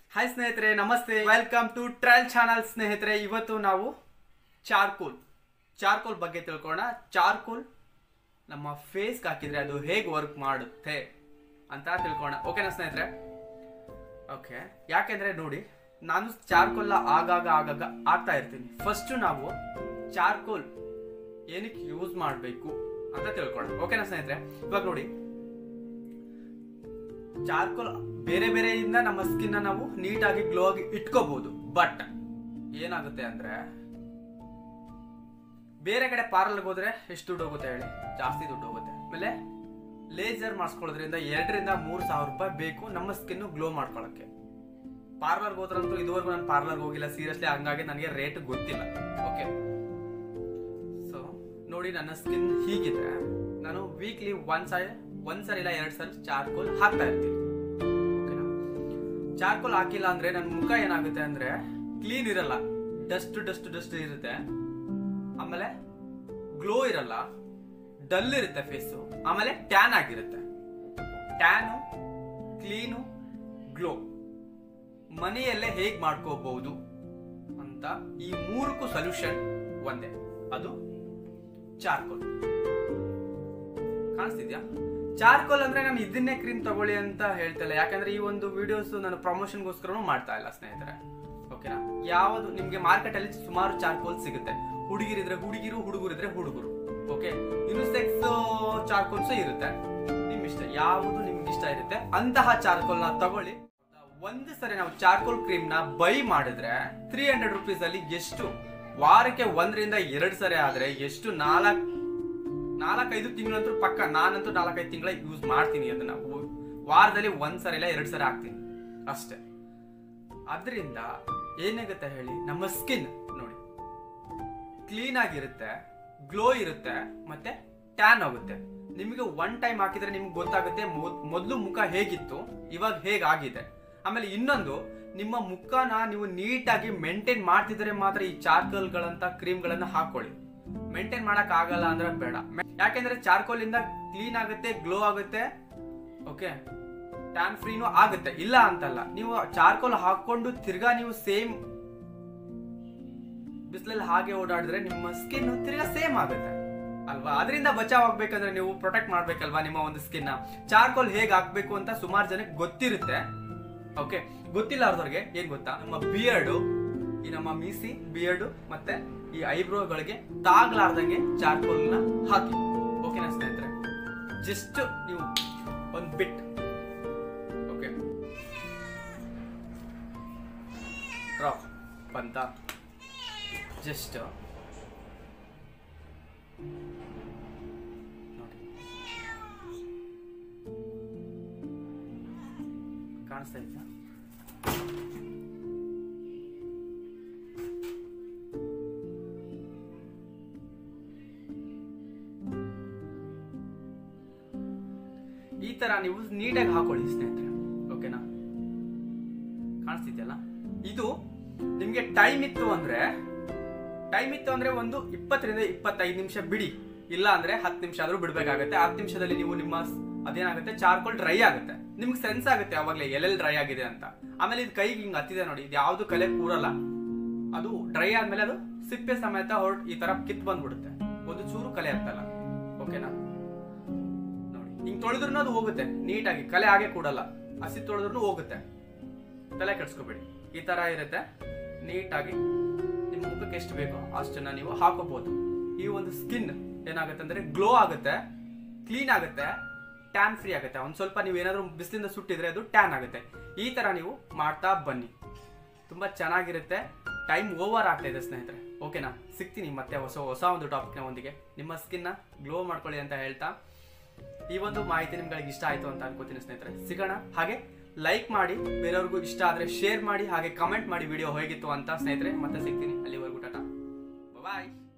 hi ಸ್ನೇಹಿತರೆ ನಮಸ್ತೆ welcome two trial channel ಸ್ನೇಹಿತರೆ ಇವತ್ತು ನಾವು ಚಾರ್ಕೋಲ್ ಚಾರ್ಕೋಲ್ ಬಗ್ಗೆ ತಿಳ್ಕೊಳ್ಳೋಣ ಚಾರ್ಕೋಲ್ ನಮ್ಮ ಫೇಸ್ಗೆ ಹಾಕಿದ್ರೆ ಅದು ಹೇಗೆ ವರ್ಕ್ ಮಾಡುತ್ತೆ ಅಂತ ತಿಳ್ಕೊಳ್ಳೋಣ ಓಕೆನಾ ಸ್ನೇಹಿತರೆ ಓಕೆ ಯಾಕೆಂದ್ರೆ ನೋಡಿ ನಾನು ಚಾರ್ಕೋಲ್ನ ಆಗಾಗ ಆಗಾಗ ಆಗ್ತಾ ಇರ್ತೀನಿ ಫಸ್ಟ್ ನಾವು ಚಾರ್ಕೋಲ್ ಏನಕ್ಕೆ ಯೂಸ್ ಮಾಡಬೇಕು ಅಂತ ತಿಳ್ಕೊಳ್ಳೋಣ ಓಕೆನಾ ಸ್ನೇಹಿತರೆ ಇವಾಗ ನೋಡಿ ಚಾರ್ಕೋಲ್ ಬೇರೆ ಬೇರೆಯಿಂದ ನಮ್ಮ ಸ್ಕಿನ್ ನಾವು ನೀಟಾಗಿ ಗ್ಲೋ ಆಗಿ ಇಟ್ಕೋಬಹುದು ಬಟ್ ಏನಾಗುತ್ತೆ ಅಂದ್ರೆ ಬೇರೆ ಕಡೆ ಪಾರ್ಲರ್ಗೆ ಹೋದ್ರೆ ಎಷ್ಟು ದುಡ್ಡು ಹೋಗುತ್ತೆ ಹೇಳಿ ಜಾಸ್ತಿ ದುಡ್ಡು ಹೋಗುತ್ತೆ ಆಮೇಲೆ ಲೇಸರ್ ಮಾಡಿಸ್ಕೊಳ್ಳೋದ್ರಿಂದ ಎರಡರಿಂದ ಮೂರು ಸಾವಿರ ರೂಪಾಯಿ ಬೇಕು ನಮ್ಮ ಸ್ಕಿನ್ ಗ್ಲೋ ಮಾಡ್ಕೊಳ್ಳೋಕ್ಕೆ ಪಾರ್ಲರ್ಗೆ ಹೋದ್ರಂತೂ ಇದುವರೆಗೂ ನಾನು ಪಾರ್ಲರ್ಗೆ ಹೋಗಿಲ್ಲ ಸೀರಿಯಸ್ಲಿ ಹಂಗಾಗಿ ನನಗೆ ರೇಟ್ ಗೊತ್ತಿಲ್ಲ ಓಕೆ ಸೊ ನೋಡಿ ನನ್ನ ಸ್ಕಿನ್ ಹೀಗಿದೆ ನಾನು ವೀಕ್ಲಿ ಒನ್ ಸರಿ ಒಂದ್ ಸರಿ ಇಲ್ಲ ಎರಡ್ ಸರಿ ಚಾರ್ಕೋಲ್ ಹಾಕ್ತಾ ಇರ್ತೀನಿ ಓಕೆನಾ ಚಾರ್ಕೋಲ್ ಹಾಕಿಲ್ಲ ಅಂದ್ರೆ ನನ್ನ ಮುಖ ಏನಾಗುತ್ತೆ ಅಂದ್ರೆ ಕ್ಲೀನ್ ಇರಲ್ಲ ಡಸ್ಟ್ ಡಸ್ಟ್ ಡಸ್ಟ್ ಇರುತ್ತೆ ಆಮೇಲೆ ಗ್ಲೋ ಇರಲ್ಲ ಡಲ್ ಇರುತ್ತೆ ಫೇಸು ಆಮೇಲೆ ಟ್ಯಾನ್ ಆಗಿರುತ್ತೆ ಟ್ಯಾನು ಕ್ಲೀನು ಗ್ಲೋ ಮನೆಯಲ್ಲೇ ಹೇಗ್ ಮಾಡ್ಕೋಬಹುದು ಅಂತ ಈ ಮೂರಕ್ಕೂ ಸೊಲ್ಯೂಷನ್ ಒಂದೇ ಅದು ಚಾರ್ಕೋಲ್ ಕಾಣಿಸ್ತಿದ್ಯಾ ಚಾರ್ಕೋಲ್ ಅಂದ್ರೆ ನಾನು ಇದನ್ನೇ ಕ್ರೀಮ್ ತಗೊಳ್ಳಿ ಅಂತ ಹೇಳ್ತಿಲ್ಲ ಯಾಕಂದ್ರೆ ಈ ಒಂದು ವಿಡಿಯೋಸ್ ನಾನು ಪ್ರಮೋಷನ್ಗೋಸ್ಕರನೂ ಮಾಡ್ತಾ ಇಲ್ಲ ಸ್ನೇಹಿತರೆ ಓಕೆನಾ ಯಾವುದು ನಿಮ್ಗೆ ಮಾರ್ಕೆಟ್ ಅಲ್ಲಿ ಸುಮಾರು ಚಾರ್ಕೋಲ್ ಸಿಗುತ್ತೆ ಹುಡುಗಿರಿದ್ರೆ ಹುಡುಗಿರು ಹುಡುಗರಿದ್ರೆ ಹುಡುಗರು ಓಕೆ ಯುನಿಸೆಕ್ಸ್ ಚಾರ್ಕೋಲ್ಸ್ ಇರುತ್ತೆ ನಿಮ್ ಇಷ್ಟ ಯಾವುದು ನಿಮ್ಗೆ ಇಷ್ಟ ಇರುತ್ತೆ ಅಂತಹ ಚಾರ್ಕೋಲ್ ನ ತಗೊಳ್ಳಿ ಒಂದು ಸರಿ ನಾವು ಚಾರ್ಕೋಲ್ ಕ್ರೀಮ್ ನ ಬೈ ಮಾಡಿದ್ರೆ ತ್ರೀ ಹಂಡ್ರೆಡ್ ರುಪೀಸ್ ಅಲ್ಲಿ ಎಷ್ಟು ವಾರಕ್ಕೆ ಒಂದರಿಂದ ಎರಡು ಸರಿ ಆದ್ರೆ ಎಷ್ಟು ನಾಲ್ಕು ನಾಲ್ಕೈದು ತಿಂಗಳಂತೂ ಪಕ್ಕ ನಾನಂತೂ ನಾಲ್ಕೈದು ತಿಂಗಳ ಯೂಸ್ ಮಾಡ್ತೀನಿ ಅದನ್ನ ಉ- ವಾರದಲ್ಲಿ ಒಂದ್ ಸರಿ ಇಲ್ಲ ಎರಡ್ ಸರಿ ಹಾಕ್ತೀನಿ ಅಷ್ಟೇ ಅದರಿಂದ ಏನಾಗುತ್ತೆ ಹೇಳಿ ನಮ್ಮ ಸ್ಕಿನ್ ನೋಡಿ ಕ್ಲೀನ್ ಆಗಿರುತ್ತೆ ಗ್ಲೋ ಇರುತ್ತೆ ಮತ್ತೆ ಟ್ಯಾನ್ ಆಗುತ್ತೆ ನಿಮಗೆ ಒನ್ ಟೈಮ್ ಹಾಕಿದ್ರೆ ನಿಮ್ಗೆ ಗೊತ್ತಾಗುತ್ತೆ ಮೊದ್- ಮೊದ್ಲು ಮುಖ ಹೇಗಿತ್ತು ಇವಾಗ ಹೇಗಾಗಿದೆ ಆಮೇಲೆ ಇನ್ನೊಂದು ನಿಮ್ಮ ಮುಖನ ನೀವು ನೀಟಾಗಿ ಮೇಂಟೈನ್ ಮಾಡ್ತಿದ್ರೆ ಮಾತ್ರ ಈ ಚಾರ್ಕೋಲ್ಗಳಂತ ಕ್ರೀಮ್ಗಳನ್ನ ಹಾಕೊಳ್ಳಿ ಮೇಂಟೈನ್ ಮಾಡಕ್ ಆಗಲ್ಲ ಅಂದ್ರೆ ಬೇಡ ಯಾಕೆಂದ್ರೆ ಚಾರ್ಕೋಲ್ ಇಂದ ಕ್ಲೀನ್ ಆಗುತ್ತೆ ಗ್ಲೋ ಆಗುತ್ತೆ ಓಕೆ ಟ್ಯಾನ್ ಫ್ರೀನೂ ಆಗುತ್ತೆ ಇಲ್ಲ ಅಂತಲ್ಲ ನೀವು ಚಾರ್ಕೋಲ್ ಹಾಕೊಂಡು ತಿರ್ಗಾ ನೀವು ಸೇಮ್ ಬಿಸಿಲಲ್ಲಿ ಹಾಗೆ ಓಡಾಡಿದ್ರೆ ನಿಮ್ಮ ಸ್ಕಿನ್ ತಿರ್ಗಾ ಸೇಮ್ ಆಗುತ್ತೆ ಅಲ್ವಾ ಅದರಿಂದ ಬಚಾವ್ ಆಗ್ಬೇಕಂದ್ರೆ ನೀವು ಪ್ರೊಟೆಕ್ಟ್ ಮಾಡ್ಬೇಕಲ್ವಾ ನಿಮ್ಮ ಒಂದು ಸ್ಕಿನ್ ಚಾರ್ಕೋಲ್ ಹೇಗ್ ಹಾಕ್ಬೇಕು ಅಂತ ಸುಮಾರು ಜನಕ್ಕೆ ಗೊತ್ತಿರುತ್ತೆ ಓಕೆ ಗೊತ್ತಿಲ್ಲಾರ್ದವ್ರಿಗೆ ಏನ್ ಗೊತ್ತಾ ನಮ್ಮ ಬಿಯರ್ಡು ಈ ನಮ್ಮ ಮೀಸಿ ಬಿಯರ್ಡು ಮತ್ತೆ ಈ ಐಬ್ರೋಗಳಿಗೆ ತಾಗ್ಲಾರ್ದಂಗೆ ಚಾರ್ಕೋಲ್ ನ ಹಾಕಿ ಓಕೆನಾ ಸ್ನೇಹಿತರೆ ಜಸ್ಟ್ ನೀವು ಒಂದ್ ಬಿಟ್ ಓಕೆ ಡ್ರಾಪ್ ಬಂತ ಜಸ್ಟ್ ನೋಡಿ ಕಾಣಿಸ್ತಾ ಇತ್ತಾ ಈ ತರ ನೀವು ನೀಟಾಗಿ ಹಾಕೊಳ್ಳಿ ಸ್ನೇಹಿತರೆ ಓಕೆನಾ ಕಾಣಿಸ್ತಿದ್ಯಲ್ಲ ಇದು ನಿಮ್ಗೆ ಟೈಮ್ ಇತ್ತು ಅಂದ್ರೆ ಟೈಮ್ ಇತ್ತು ಅಂದ್ರೆ ಒಂದು ಇಪ್ಪತ್ತರಿಂದ ಇಪ್ಪತ್ತೈದು ನಿಮಿಷ ಬಿಡಿ ಇಲ್ಲ ಅಂದ್ರೆ ಹತ್ತು ನಿಮಿಷ ಆದ್ರೂ ಬಿಡ್ಬೇಕಾಗತ್ತೆ ಹತ್ತು ನಿಮಿಷದಲ್ಲಿ ನೀವು ನಿಮ್ಮ ಸ್- ಅದೇನಾಗುತ್ತೆ ಚಾರ್ಕೋಲ್ ಡ್ರೈ ಆಗುತ್ತೆ ನಿಮ್ಗೆ ಸೆನ್ಸ್ ಆಗುತ್ತೆ ಅವಾಗಲೇ ಎಲ್ಲೆಲ್ಲಿ ಡ್ರೈ ಆಗಿದೆ ಅಂತ ಆಮೇಲೆ ಇದು ಕೈಗೆ ಹಿಂಗ್ ಹತ್ತಿದೆ ನೋಡಿ ಇದು ಯಾವ್ದು ಕಲೆ ಕೂರಲ್ಲ ಅದು ಡ್ರೈ ಆದ್ಮೇಲೆ ಅದು ಸಿಪ್ಪೆ ಸಮೇತ ಹೊರಟ್ ಈ ತರ ಕಿತ್ ಬಂದ್ಬಿಡುತ್ತೆ ಒಂದು ಚೂರು ಕಲೆ ಹತ್ತಲ್ಲ ಓಕೆನಾ ನೋಡಿ ಹಿಂಗ್ ತೊಳೆದ್ರು ಅದು ಹೋಗುತ್ತೆ ನೀಟಾಗಿ ಕಲೆ ಹಾಗೆ ಕೂಡಲ್ಲ ಹಸಿ ತೊಳೆದ್ರು ಹೋಗುತ್ತೆ ತಲೆ ಕೆಡ್ಸ್ಕೊಬೇಡಿ ಈ ತರ ಇರುತ್ತೆ ನೀಟಾಗಿ ನಿಮ್ಮ ಮುಖಕ್ಕೆ ಎಷ್ಟು ಬೇಕೋ ಅಷ್ಟನ್ನ ನೀವು ಹಾಕೋಬಹುದು ಈ ಒಂದು ಸ್ಕಿನ್ ಏನಾಗುತ್ತೆ ಅಂದ್ರೆ ಗ್ಲೋ ಆಗುತ್ತೆ ಕ್ಲೀನ್ ಆಗುತ್ತೆ ಟ್ಯಾನ್ ಫ್ರೀ ಆಗುತ್ತೆ ಒಂದ್ ಸ್ವಲ್ಪ ನೀವು ಏನಾದ್ರೂ ಬಿಸಿಲಿಂದ ಸುಟ್ಟಿದ್ರೆ ಅದು ಟ್ಯಾನ್ ಆಗುತ್ತೆ ಈ ತರ ನೀವು ಮಾಡ್ತಾ ಬನ್ನಿ ತುಂಬಾ ಚೆನ್ನಾಗಿರುತ್ತೆ ಟೈಮ್ ಓವರ್ ಆಗ್ತಾ ಇದೆ ಸ್ನೇಹಿತರೆ ಓಕೆನಾ ಸಿಗ್ತೀನಿ ಮತ್ತೆ ಹೊಸ ಹೊಸ ಒಂದು ಟಾಪಿಕ್ನ ಒಂದಿಗೆ ನಿಮ್ಮ ಸ್ಕಿನ್ನ ಗ್ಲೋ ಮಾಡ್ಕೊಳ್ಳಿ ಅಂತ ಹೇಳ್ತಾ ಈ ಒಂದು ಮಾಹಿತಿ ನಿಮ್ಗಳಿಗೆ ಇಷ್ಟ ಆಯ್ತು ಅಂತ ಅನ್ಕೋತೀನಿ ಸ್ನೇಹಿತರೆ ಸಿಗೋಣ ಹಾಗೆ ಲೈಕ್ ಮಾಡಿ ಬೇರೆಯವ್ರಿಗೂ ಇಷ್ಟ ಆದ್ರೆ ಶೇರ್ ಮಾಡಿ ಹಾಗೆ ಕಮೆಂಟ್ ಮಾಡಿ ವಿಡಿಯೋ ಹೇಗಿತ್ತು ಅಂತ ಸ್ನೇಹಿತರೆ ಮತ್ತೆ ಸಿಗ್ತೀನಿ ಅಲ್ಲಿವರೆಗೂ ಟಾಟಾ ಬಾಯ್